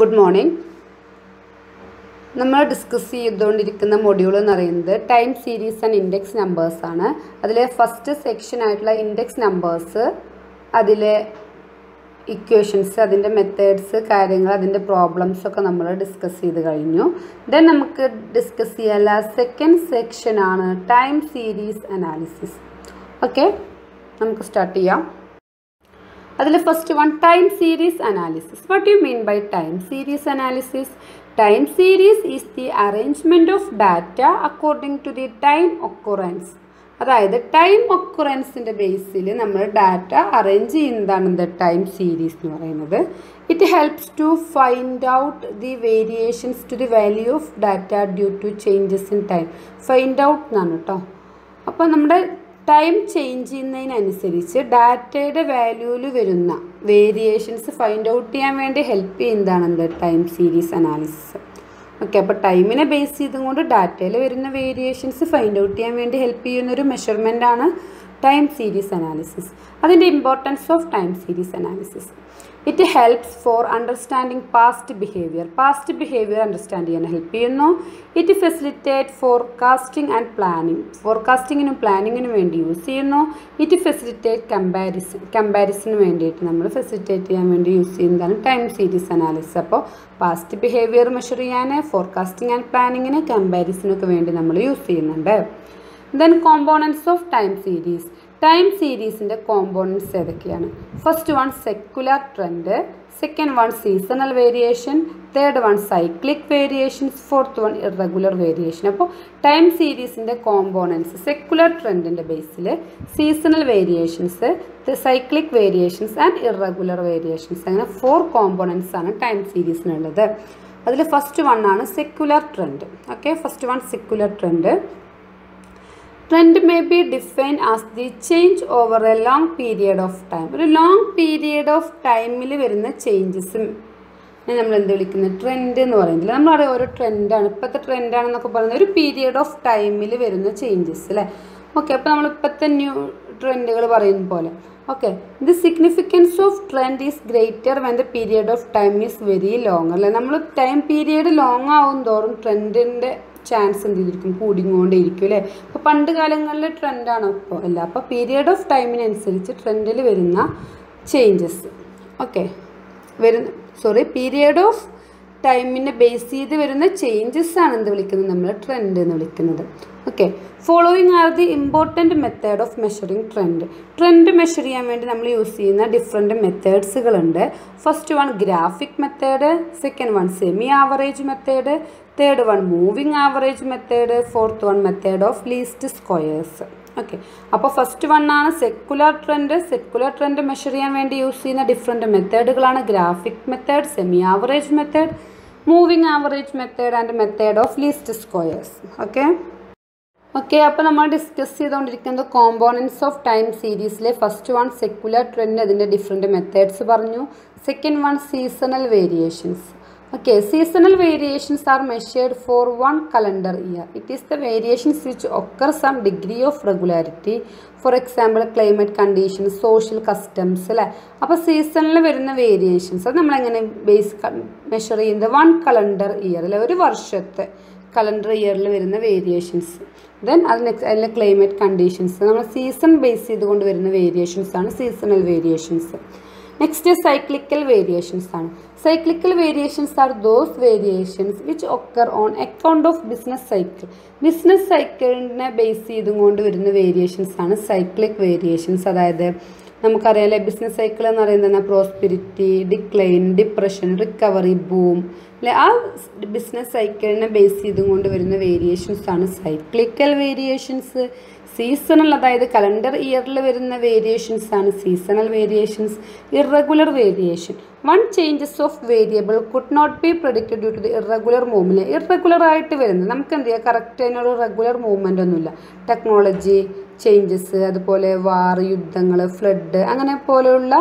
Good morning നമ്മൾ discuss ചെയ്തുകൊണ്ടിരിക്കുന്ന module എന്ന് പറയുന്നത് time series and index numbers ആണ് അതിലെ ഫസ്റ്റ് സെക്ഷൻ ആയിട്ടുള്ള ഇൻഡെക്സ് നമ്പേഴ്സ് അതിലെ ഇക്വേഷൻസ് അതിൻ്റെ മെത്തേഡ്സ് കാര്യങ്ങൾ അതിൻ്റെ പ്രോബ്ലംസ് ഒക്കെ നമ്മൾ ഡിസ്കസ് ചെയ്ത് കഴിഞ്ഞു ദെൻ നമുക്ക് ഡിസ്കസ് ചെയ്യാനുള്ള സെക്കൻഡ് സെക്ഷൻ ആണ് ടൈം സീരീസ് അനാലിസിസ് ഓക്കെ നമുക്ക് സ്റ്റാർട്ട് ചെയ്യാം അതിൽ first one time series analysis what you mean by time series analysis time series is the arrangement of data according to the time occurrence അതായത് ടൈം ഒക്കുറൻസിൻ്റെ ബേസിൽ നമ്മൾ data arrange ചെയ്യുന്നതാണ് the time series എന്ന് പറയുന്നത് it helps to find out the variations to the value of data due to changes in time find out എന്നാണ് കേട്ടോ അപ്പോൾ നമ്മുടെ ടൈം ചേഞ്ച് ചെയ്യുന്നതിനനുസരിച്ച് ഡാറ്റയുടെ വാല്യൂവിൽ വരുന്ന വേരിയേഷൻസ് ഫൈൻഡ് ഔട്ട് ചെയ്യാൻ വേണ്ടി ഹെൽപ്പ് ചെയ്യുന്നതാണ് എന്ത് ടൈം സീരീസ് അനാലിസിസ് ഓക്കെ അപ്പോൾ ടൈമിനെ ബേസ് ചെയ്തുകൊണ്ട് ഡാറ്റയിൽ വരുന്ന വേരിയേഷൻസ് ഫൈൻഡ് ഔട്ട് ചെയ്യാൻ വേണ്ടി ഹെൽപ്പ് ചെയ്യുന്ന ഒരു മെഷർമെൻ്റ് ആണ് ടൈം സീരീസ് അനാലിസിസ് അതിൻ്റെ importance of time series analysis it helps for understanding past behaviour past behaviour understand ചെയ്യാൻ ഹെൽപ്പ് ചെയ്യുന്നു it facilitate forecasting and planning ഫോർകാസ്റ്റിങ്ങിനും പ്ലാനിങ്ങിനും വേണ്ടി യൂസ് ചെയ്യുന്നു ഇറ്റ് ഫെസിലിറ്റേറ്റ് കമ്പാരിസൺ കമ്പാരിസണിന് വേണ്ടിയിട്ട് നമ്മൾ ഫെസിലിറ്റേറ്റ് ചെയ്യാൻ വേണ്ടി യൂസ് ചെയ്യുന്നതാണ് ടൈം സീരീസ് അനാലിസിസ് അപ്പോൾ പാസ്റ്റ് ബിഹേവിയർ മെഷർ ചെയ്യാൻ ഫോർകാസ്റ്റിംഗ് ആൻഡ് പ്ലാനിങ്ങിന് കമ്പാരിസണൊക്കെ വേണ്ടി നമ്മൾ യൂസ് ചെയ്യുന്നുണ്ട് then components of time series time സീരീസിൻ്റെ കോമ്പോണൻസ് ഏതൊക്കെയാണ് first one secular trend second one seasonal variation third one cyclic variations fourth one irregular variation അപ്പോൾ ടൈം സീരീസിൻ്റെ കോമ്പോണൻസ് സെക്കുലർ ട്രെൻഡിൻ്റെ ബേസിൽ seasonal variations cyclic variations and irregular variations അങ്ങനെ four components ആണ് time സീരീസിനുള്ളത് അതിൽ ഫസ്റ്റ് വൺ ആണ് secular trend okay first one secular trend trend may be define as the change over a long period of time ഒരു long period of ടൈമിൽ വരുന്ന ചേഞ്ചസും നമ്മൾ എന്ത് വിളിക്കുന്നത് ട്രെൻഡ് എന്ന് പറയുന്നില്ല നമ്മൾ ഓരോ ട്രെൻഡാണ് ഇപ്പോഴത്തെ ട്രെൻഡാണെന്നൊക്കെ പറയുന്നത് ഒരു പീരിയഡ് ഓഫ് ടൈമിൽ വരുന്ന ചേഞ്ചസ് അല്ലേ ഓക്കെ അപ്പോൾ നമ്മൾ ഇപ്പോഴത്തെ ന്യൂ ട്രെൻഡുകൾ പറയുന്ന പോലെ okay the significance of trend is greater when the period of time is very long അല്ലേ നമ്മൾ ടൈം പീരിയഡ് ലോങ് ആവും തോറും ട്രെൻഡിൻ്റെ ചാൻസ് എന്ത് ചെയ്തിരിക്കും കൂടിക്കൊണ്ടേയിരിക്കും അല്ലേ അപ്പോൾ പണ്ട് കാലങ്ങളിലെ ട്രെൻഡാണ് ഇപ്പോൾ അല്ല അപ്പോൾ പീരിയഡ് ഓഫ് ടൈമിനനുസരിച്ച് ട്രെൻഡിൽ വരുന്ന ചേഞ്ചസ് ഓക്കെ വരുന്ന സോറി പീരിയഡ് ഓഫ് ടൈമിനെ ബേസ് ചെയ്ത് വരുന്ന ചേഞ്ചസ് ആണ് എന്ത് വിളിക്കുന്നത് നമ്മൾ ട്രെൻഡ് എന്ന് വിളിക്കുന്നത് okay following are the important method of measuring trend trend measure ചെയ്യാൻ വേണ്ടി നമ്മൾ യൂസ് ചെയ്യുന്ന ഡിഫറെൻറ്റ് മെത്തേഡ്സുകളുണ്ട് first one graphic method second one semi average method third one moving average method fourth one method of least squares okay അപ്പോൾ first one ആണ് secular trend secular trend measure ചെയ്യാൻ വേണ്ടി use ചെയ്യുന്ന different മെത്തേഡുകളാണ് graphic method semi average method moving average method and method of least squares okay okay അപ്പോൾ നമ്മൾ discuss ചെയ്തുകൊണ്ടിരിക്കുന്നത് components of time സീരീസിലെ ഫസ്റ്റ് വൺ സെക്കുലർ ട്രെൻഡ് അതിൻ്റെ ഡിഫറെൻറ്റ് മെത്തേഡ്സ് പറഞ്ഞു second one seasonal variations Okay, seasonal variations are measured for one calendar year. It is the variations which occur some degree of regularity. For example climate conditions social customs അല്ലേ അപ്പോൾ സീസണിൽ വരുന്ന variations അത് നമ്മളെങ്ങനെ base measure ചെയ്യുന്നത് one calendar year അല്ലെ ഒരു വർഷത്തെ കലണ്ടർ ഇയറിൽ വരുന്ന വേരിയേഷൻസ് ദെൻ അത് നെക്സ്റ്റ് അതിലെ ക്ലൈമറ്റ് കണ്ടീഷൻസ് നമ്മൾ സീസൺ ബേസ് ചെയ്തുകൊണ്ട് വരുന്ന വേരിയേഷൻസ് ആണ് seasonal variations next cyclical variations ആണ് cyclical variations are those variations which occur on account of business cycle business സൈക്കിളിനെ ബേസ് ചെയ്തുകൊണ്ട് വരുന്ന വേരിയേഷൻസ് ആണ് സൈക്ലിക് വേരിയേഷൻസ് അതായത് നമുക്കറിയാലേ ബിസിനസ് സൈക്കിൾ എന്ന് പറയുന്നത് prosperity decline depression recovery boom അല്ലെ ആ ബിസിനസ് സൈക്കിളിനെ ബേസ് ചെയ്തുകൊണ്ട് വരുന്ന വേരിയേഷൻസ് ആണ് സൈക്ലിക്കൽ വേരിയേഷൻസ് സീസണൽ അതായത് കലണ്ടർ ഇയറിൽ വരുന്ന വേരിയേഷൻസ് ആണ് seasonal variations irregular variation one changes of variable could not be predicted due to the irregular movement irregular ആയിട്ട് വരുന്നത് നമുക്ക് എന്ത് ചെയ്യാം കറക്റ്റ് അതിനൊരു റെഗുലർ മൂവ്മെൻ്റ് ഒന്നുമില്ല ടെക്നോളജി ചേഞ്ചസ് അതുപോലെ വാർ യുദ്ധങ്ങൾ ഫ്ലഡ് അങ്ങനെ പോലെയുള്ള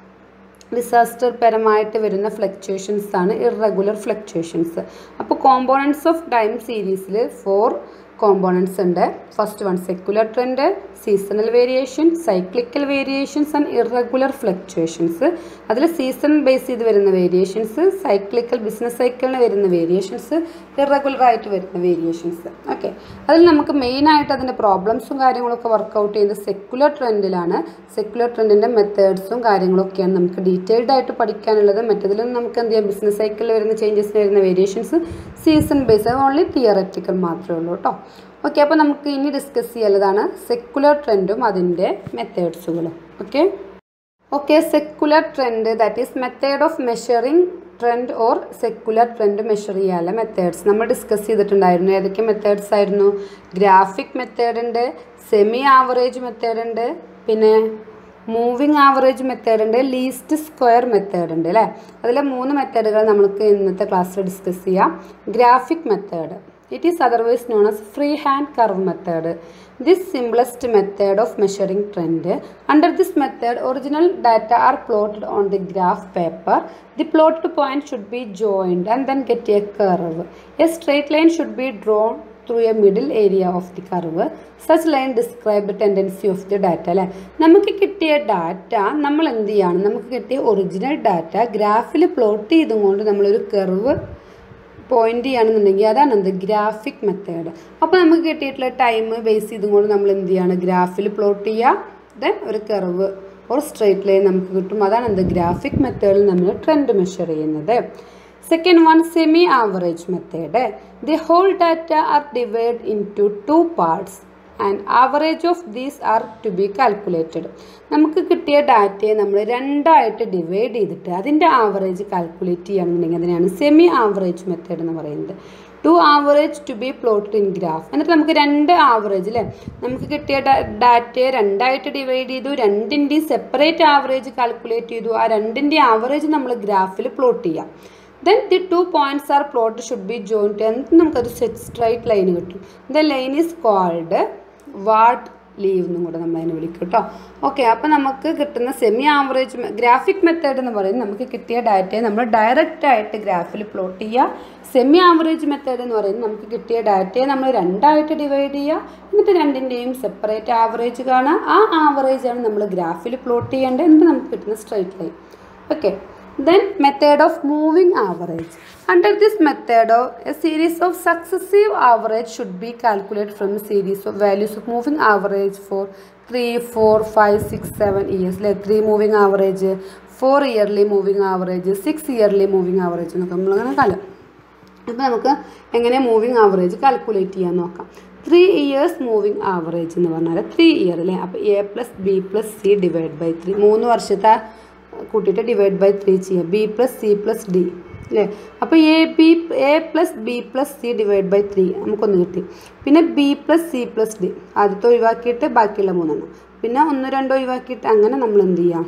ഡിസാസ്റ്റർ പരമായിട്ട് വരുന്ന ഫ്ലക്ച്വേഷൻസ് ആണ് ഇറഗുലർ ഫ്ലക്ച്വേഷൻസ് അപ്പോൾ കോമ്പോണൻസ് ഓഫ് ടൈം സീരീസിൽ ഫോർ കോമ്പോണൻസ് ഉണ്ട് first one secular trend seasonal variation cyclical variations and irregular fluctuations അതിൽ സീസൺ ബേസ് ചെയ്ത് വരുന്ന വേരിയേഷൻസ് സൈക്ലിക്കൽ ബിസിനസ് സൈക്കിളിന് വരുന്ന വേരിയേഷൻസ് ഇറഗുലർ ആയിട്ട് വരുന്ന വേരിയേഷൻസ് ഓക്കെ അതിൽ നമുക്ക് മെയിനായിട്ട് അതിൻ്റെ പ്രോബ്ലംസും കാര്യങ്ങളൊക്കെ വർക്കൗട്ട് ചെയ്യുന്നത് സെക്കുലർ ട്രെൻഡിലാണ് സെക്കുലർ ട്രെൻഡിൻ്റെ മെത്തേഡ്സും കാര്യങ്ങളൊക്കെയാണ് നമുക്ക് ഡീറ്റെയിൽഡ് ആയിട്ട് പഠിക്കാനുള്ളത് മറ്റേതിലും നമുക്ക് എന്ത് ചെയ്യാം ബിസിനസ് സൈക്കിളിൽ വരുന്ന ചേഞ്ചസിന് വരുന്ന variations season base only theoretical മാത്രമേ ഉള്ളൂ കേട്ടോ ഓക്കെ അപ്പോൾ നമുക്ക് ഇനി ഡിസ്കസ് ചെയ്യുന്നതാണ് സെക്കുലർ ട്രെൻഡും അതിൻ്റെ മെത്തേഡ്സുകളും okay okay secular trend that is method of measuring trend or secular trend measure ചെയ്യാനുള്ള മെത്തേഡ്സ് നമ്മൾ ഡിസ്കസ് ചെയ്തിട്ടുണ്ടായിരുന്നു ഏതൊക്കെ മെത്തേഡ്സ് ആയിരുന്നു ഗ്രാഫിക് മെത്തേഡ് ഉണ്ട് സെമി ആവറേജ് മെത്തേഡ് ഉണ്ട് പിന്നെ മൂവിങ് ആവറേജ് മെത്തേഡ് ഉണ്ട് ലീസ്റ്റ് സ്ക്വയർ മെത്തേഡ് ഉണ്ട് അല്ലേ അതിലെ മൂന്ന് മെത്തേഡുകൾ നമുക്ക് ഇന്നത്തെ ക്ലാസ്സിൽ ഡിസ്കസ് ചെയ്യാം graphic method it is otherwise known as free hand curve method this simplest method of measuring trend under this method original data are plotted on the graph paper the plotted point should be joined and then get a curve a straight line should be drawn through a middle area of the curve such line describe the tendency of the data അല്ലേ നമുക്ക് കിട്ടിയ data നമ്മൾ എന്ത് ചെയ്യാണ് നമുക്ക് കിട്ടിയ original data ഗ്രാഫിൽ plot ചെയ്തും കൊണ്ട് നമ്മളൊരു കർവ് പോയിന്റ് ചെയ്യുകയാണെന്നുണ്ടെങ്കിൽ അതാണ് എന്ത് ഗ്രാഫിക് മെത്തേഡ് അപ്പോൾ നമുക്ക് കിട്ടിയിട്ടുള്ള ടൈം ബേസ് ചെയ്തും കൊണ്ട് നമ്മൾ എന്ത് ചെയ്യാണ് ഗ്രാഫിൽ പ്ലോട്ട് ചെയ്യുക ദെൻ ഒരു കർവ് ഒരു സ്ട്രേറ്റ് ലൈൻ നമുക്ക് കിട്ടും അതാണ് എന്ത് ഗ്രാഫിക് മെത്തേഡിൽ നമ്മൾ ട്രെൻഡ് മെഷർ ചെയ്യുന്നത് second one semi average method the whole data are divide into two parts and average of these are to be calculated നമുക്ക് കിട്ടിയ ഡാറ്റയെ നമ്മൾ രണ്ടായിട്ട് ഡിവൈഡ് ചെയ്തിട്ട് അതിൻ്റെ ആവറേജ് കാൽക്കുലേറ്റ് ചെയ്യുകയാണെന്നുണ്ടെങ്കിൽ അതിനാണ് സെമി ആവറേജ് മെത്തേഡ് എന്ന് പറയുന്നത് two average to be plotted in graph എന്നിട്ട് നമുക്ക് രണ്ട് ആവറേജ് അല്ലേ നമുക്ക് കിട്ടിയ ഡാറ്റയെ രണ്ടായിട്ട് ഡിവൈഡ് ചെയ്തു രണ്ടിൻ്റെയും സെപ്പറേറ്റ് ആവറേജ് കാൽക്കുലേറ്റ് ചെയ്തു ആ രണ്ടിൻ്റെ ആവറേജ് നമ്മൾ ഗ്രാഫിൽ പ്ലോട്ട് ചെയ്യാം then the two points are plot should be joint എന്നിട്ട് നമുക്കൊരു സെറ്റ് സ്ട്രൈറ്റ് ലൈൻ കിട്ടും the line is called what leave എന്നും കൂടെ നമ്മൾ അതിനെ വിളിക്കും കേട്ടോ ഓക്കെ അപ്പോൾ നമുക്ക് കിട്ടുന്ന സെമി ആവറേജ് ഗ്രാഫിക് മെത്തേഡ് എന്ന് പറയുന്നത് നമുക്ക് കിട്ടിയ ഡാറ്റയെ നമ്മൾ ഡയറക്റ്റ് ആയിട്ട് ഗ്രാഫിൽ പ്ലോട്ട് ചെയ്യുക സെമി ആവറേജ് മെത്തേഡ് എന്ന് പറയുന്നത് നമുക്ക് കിട്ടിയ ഡാറ്റയെ നമ്മൾ രണ്ടായിട്ട് ഡിവൈഡ് ചെയ്യുക എന്നിട്ട് രണ്ടിൻ്റെയും സെപ്പറേറ്റ് ആവറേജ് കാണുക ആ ആവറേജ് ആണ് നമ്മൾ ഗ്രാഫിൽ പ്ലോട്ട് ചെയ്യേണ്ടത് എന്നിട്ട് നമുക്ക് കിട്ടുന്ന straight line okay then method of moving average under this method a series of successive average should be calculated from a series of values of moving average for 3 4 5 6 7 years like 3 moving average 4 yearly moving average 6 yearly moving average എന്നൊക്കെ നമ്മളങ്ങനെ കാലം അപ്പോൾ നമുക്ക് എങ്ങനെ moving average calculate ചെയ്യാൻ നോക്കാം three years moving average എന്ന് പറഞ്ഞാൽ ത്രീ ഇയർ അല്ലേ അപ്പോൾ A plus B plus C divide by three മൂന്ന് വർഷത്തെ കൂട്ടിയിട്ട് ഡിവൈഡ് ബൈ ത്രീ ചെയ്യുക B plus C plus D അല്ലേ അപ്പോൾ A B A plus B plus C divide by three നമുക്കൊന്ന് കിട്ടി പിന്നെ B plus C plus D ആദ്യത്തെ ഒഴിവാക്കിയിട്ട് ബാക്കിയുള്ള മൂന്നെണ്ണം പിന്നെ ഒന്ന് രണ്ടോ ഒഴിവാക്കിയിട്ട് അങ്ങനെ നമ്മൾ എന്ത് ചെയ്യാം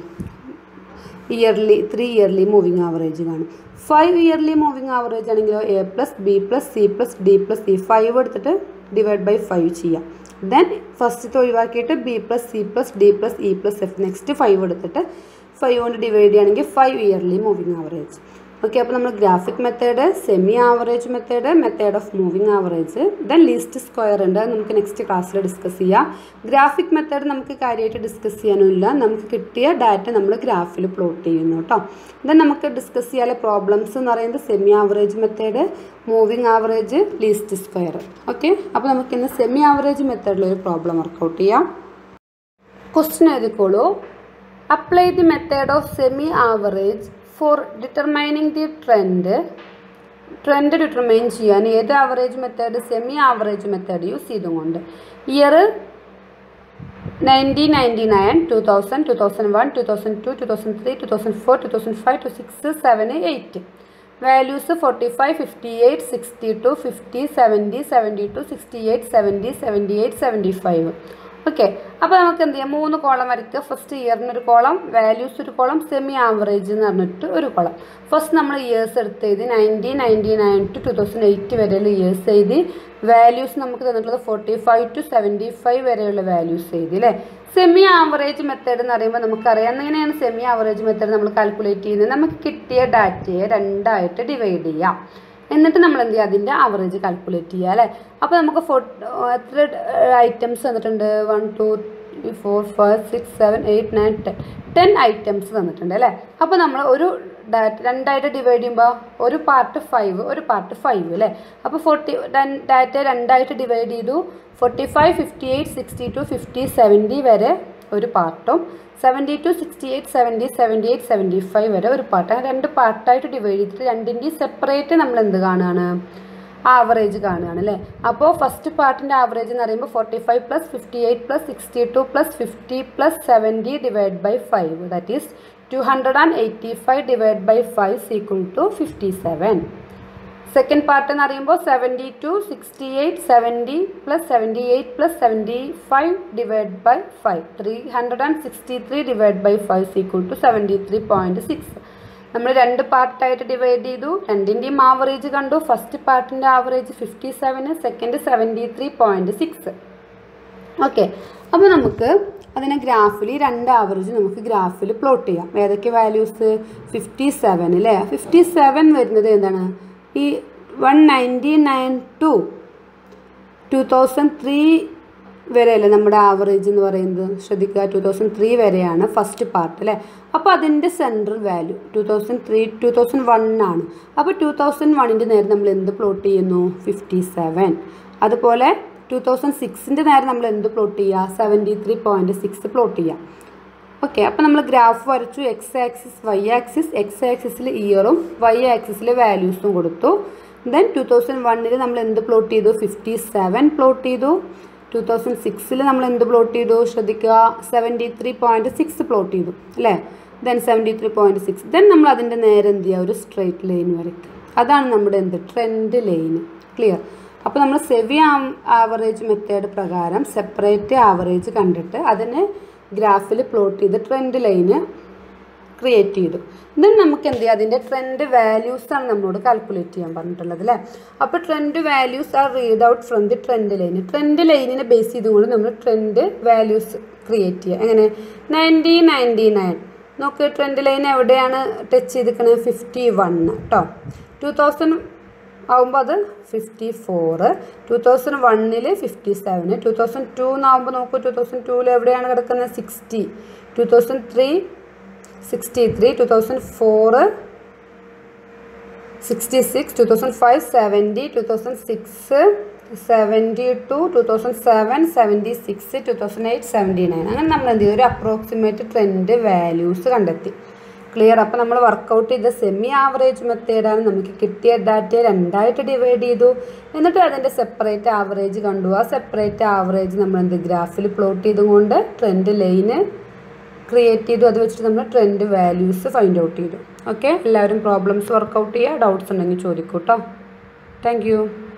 yearly three yearly moving average കാണും ഫൈവ് ഇയർലി മൂവിങ് ആവറേജ് ആണെങ്കിലോ A plus B plus C plus D plus C five എടുത്തിട്ട് ഡിവൈഡ് ബൈ ഫൈവ് ചെയ്യാം ദെൻ ഫസ്റ്റത്തെ ഒഴിവാക്കിയിട്ട് B plus C plus D plus E plus F next five എടുത്തിട്ട് five കൊണ്ട് divide ചെയ്യുകയാണെങ്കിൽ five yearly moving average okay അപ്പോൾ നമ്മൾ graphic method semi average method method of moving average then least square ഉണ്ട് അത് നമുക്ക് നെക്സ്റ്റ് ക്ലാസ്സിൽ discuss ചെയ്യാം ഗ്രാഫിക് മെത്തേഡ് നമുക്ക് കാര്യമായിട്ട് ഡിസ്കസ് ചെയ്യാനുമില്ല നമുക്ക് കിട്ടിയ ഡാറ്റ നമ്മൾ ഗ്രാഫിൽ പ്ലോട്ട് ചെയ്യുന്നു കേട്ടോ ദെൻ നമുക്ക് ഡിസ്കസ് ചെയ്യാനുള്ള പ്രോബ്ലംസ് എന്ന് പറയുന്നത് semi average method moving average least square okay അപ്പോൾ നമുക്ക് ഇന്ന് സെമി ആവറേജ് മെത്തേഡിൽ ഒരു പ്രോബ്ലം വർക്കൗട്ട് ചെയ്യാം ക്വസ്റ്റ്യൻ എഴുതിക്കോളൂ apply the method of semi average for determining the trend trend determine ചെയ്യാൻ ഏത് average method semi average method use ചെയ്തുകൊണ്ട് year nineteen ninety nine two thousand two thousand one two thousand two two thousand three two thousand four two thousand five two six seven eight values forty five fifty eight sixty two fifty seventy seventy two sixty eight seventy seventy eight seventy five okay അപ്പോൾ നമുക്ക് എന്ത് ചെയ്യാം മൂന്ന് column വരയ്ക്കുക first ഇയറിന് ഒരു column values ഒരു column semi average എന്ന് പറഞ്ഞിട്ട് ഒരു കോളം ഫസ്റ്റ് നമ്മൾ ഇയേഴ്സ് എടുത്ത് എഴുതി nineteen ninety nine two two thousand eight വരെയുള്ള ഇയേഴ്സ് എഴുതി വാല്യൂസ് നമുക്ക് തന്നിട്ടുള്ളത് forty five two seventy five വരെയുള്ള വാല്യൂസ് എഴുതി അല്ലേ സെമി ആവറേജ് മെത്തേഡ് എന്ന് പറയുമ്പോൾ നമുക്കറിയാം എങ്ങനെയാണ് സെമി ആവറേജ് മെത്തേഡ് നമ്മൾ കാൽക്കുലേറ്റ് ചെയ്യുന്നത് നമുക്ക് കിട്ടിയ ഡാറ്റയെ രണ്ടായിട്ട് ഡിവൈഡ് ചെയ്യാം എന്നിട്ട് നമ്മൾ എന്ത് ചെയ്യുക അതിൻ്റെ ആവറേജ് കാൽക്കുലേറ്റ് ചെയ്യുക അല്ലേ അപ്പോൾ നമുക്ക് ഫോ എത്ര ഐറ്റംസ് തന്നിട്ടുണ്ട് one two four five six seven eight nine ten ten items തന്നിട്ടുണ്ട് അല്ലേ അപ്പോൾ നമ്മൾ ഒരു ഡാറ്റ രണ്ടായിട്ട് ഡിവൈഡ് ചെയ്യുമ്പോൾ ഒരു പാർട്ട് ഫൈവ് ഒരു പാർട്ട് ഫൈവ് അല്ലേ അപ്പോൾ ഫോർട്ടി ഡാറ്റ രണ്ടായിട്ട് ഡിവൈഡ് ചെയ്തു forty five fifty eight sixty two fifty seventy വരെ ഒരു പാർട്ടും seventy two sixty eight seventy seventy eight seventy five വരെ ഒരു പാർട്ട് അങ്ങനെ രണ്ട് പാർട്ടായിട്ട് ഡിവൈഡ് ചെയ്തിട്ട് രണ്ടിൻ്റെയും സെപ്പറേറ്റ് നമ്മൾ എന്ത് കാണുകയാണ് ആവറേജ് കാണുകയാണ് അല്ലേ അപ്പോൾ ഫസ്റ്റ് പാർട്ടിൻ്റെ ആവറേജ് എന്ന് പറയുമ്പോൾ forty five plus fifty eight plus sixty two plus fifty plus seventy divide by five that is two hundred and eighty five divide by five equal to fifty seven second part എന്ന് പറയുമ്പോൾ seventy two sixty eight seventy plus seventy eight plus seventy five divide by five three hundred and sixty three divide by five equal to seventy three point six നമ്മൾ രണ്ട് പാർട്ടായിട്ട് divide ചെയ്തു രണ്ടിൻ്റെയും average കണ്ടു first പാർട്ടിൻ്റെ average fifty seven second seventy three point six okay അപ്പോൾ നമുക്ക് അതിനെ ഗ്രാഫിൽ ഈ രണ്ട് ആവറേജ് നമുക്ക് ഗ്രാഫിൽ പ്ലോട്ട് ചെയ്യാം ഏതൊക്കെ വാല്യൂസ് ഫിഫ്റ്റി സെവൻ അല്ലേ ഫിഫ്റ്റി സെവൻ വരുന്നത് എന്താണ് ഈ one ninety nine two two thousand three വരെയല്ലേ നമ്മുടെ ആവറേജ് എന്ന് പറയുന്നത് ശ്രദ്ധിക്കുക ടു തൗസൻഡ് ത്രീ വരെയാണ് ഫസ്റ്റ് പാർട്ട് അല്ലേ അപ്പോൾ അതിൻ്റെ central value two thousand three two thousand one ആണ് അപ്പോൾ ടു തൗസൻഡ് വണ്ണിൻ്റെ നേരെ നമ്മൾ എന്ത് പ്ലോട്ട് ചെയ്യുന്നു ഫിഫ്റ്റി സെവൻ അതുപോലെ ടു തൗസൻഡ് സിക്സിൻ്റെ നേരെ നമ്മൾ എന്ത് പ്ലോട്ട് ചെയ്യുക seventy three point six plot ചെയ്യാം ഓക്കെ അപ്പോൾ നമ്മൾ ഗ്രാഫ് വരച്ചു X axis Y axis X ആക്സിസിൽ ഇയറും വൈ ആക്സിസിൽ വാല്യൂസും കൊടുത്തു ദെൻ ടു തൗസൻഡ് വണ്ണിൽ നമ്മൾ എന്ത് പ്ലോട്ട് ചെയ്തു ഫിഫ്റ്റി സെവൻ പ്ലോട്ട് ചെയ്തു ടു തൗസൻഡ് സിക്സിൽ നമ്മൾ എന്ത് പ്ലോട്ട് ചെയ്തു ശ്രദ്ധിക്കുക seventy three point six plot ചെയ്തു അല്ലേ then seventy three point six then നമ്മൾ അതിൻ്റെ നേരെ എന്ത് ചെയ്യുക ഒരു സ്ട്രെയിറ്റ് ലൈൻ വരയ്ക്കുക അതാണ് നമ്മുടെ എന്ത് ട്രെൻഡ് ലൈൻ ക്ലിയർ അപ്പോൾ നമ്മൾ സെവി ആവറേജ് മെത്തേഡ് പ്രകാരം സെപ്പറേറ്റ് ആവറേജ് കണ്ടിട്ട് അതിനെ ഗ്രാഫിൽ പ്ലോട്ട് ചെയ്ത് ട്രെൻഡ് ലൈന് ക്രിയേറ്റ് ചെയ്തു ദെൻ നമുക്ക് എന്ത് ചെയ്യാം അതിൻ്റെ ട്രെൻഡ് വാല്യൂസ് ആണ് നമ്മളോട് കാൽക്കുലേറ്റ് ചെയ്യാൻ പറഞ്ഞിട്ടുള്ളത് അല്ലേ അപ്പോൾ trend values are read out from the trend line trend ലൈനിനെ ബേസ് ചെയ്തുകൊണ്ട് നമ്മൾ ട്രെൻഡ് വാല്യൂസ് ക്രിയേറ്റ് ചെയ്യുക എങ്ങനെ നയൻറ്റി നയൻറ്റി നയൻ നോക്ക് ട്രെൻഡ് ലൈൻ എവിടെയാണ് ടച്ച് ചെയ്തിരിക്കുന്നത് ഫിഫ്റ്റി വൺ കേട്ടോ ടു തൗസൻഡ് ആകുമ്പോൾ അത് ഫിഫ്റ്റി ഫോറ് ടു തൗസൻഡ് വണ്ണിൽ fifty seven two thousand two എന്നാകുമ്പോൾ നോക്കൂ ടു തൗസൻഡ് ടൂവിൽ എവിടെയാണ് കിടക്കുന്നത് sixty two thousand three sixty three two thousand four sixty six two thousand five seventy two thousand six seventy two two thousand seven seventy six two thousand eight seventy nine അങ്ങനെ നമ്മൾ എന്ത് ചെയ്തു ഒരു approximate trend values കണ്ടെത്തി clear അപ്പോൾ നമ്മൾ workout ചെയ്ത semi average മെത്തേഡാണ് നമുക്ക് കിട്ടിയ ഡാറ്റയെ രണ്ടായിട്ട് ഡിവൈഡ് ചെയ്തു എന്നിട്ട് അതിൻ്റെ സെപ്പറേറ്റ് ആവറേജ് കണ്ടു ആ സെപ്പറേറ്റ് ആവറേജ് നമ്മൾ എന്ത് ഗ്രാഫിൽ പ്ലോട്ട് ചെയ്തുകൊണ്ട് ട്രെൻഡ് ലൈന് ക്രിയേറ്റ് ചെയ്തു അത് വെച്ചിട്ട് നമ്മൾ ട്രെൻഡ് വാല്യൂസ് ഫൈൻഡ് ഔട്ട് ചെയ്തു ഓക്കെ എല്ലാവരും പ്രോബ്ലംസ് വർക്കൗട്ട് ചെയ്യുക ഡൗട്ട്സ് ഉണ്ടെങ്കിൽ ചോദിക്കൂ കേട്ടോ താങ്ക്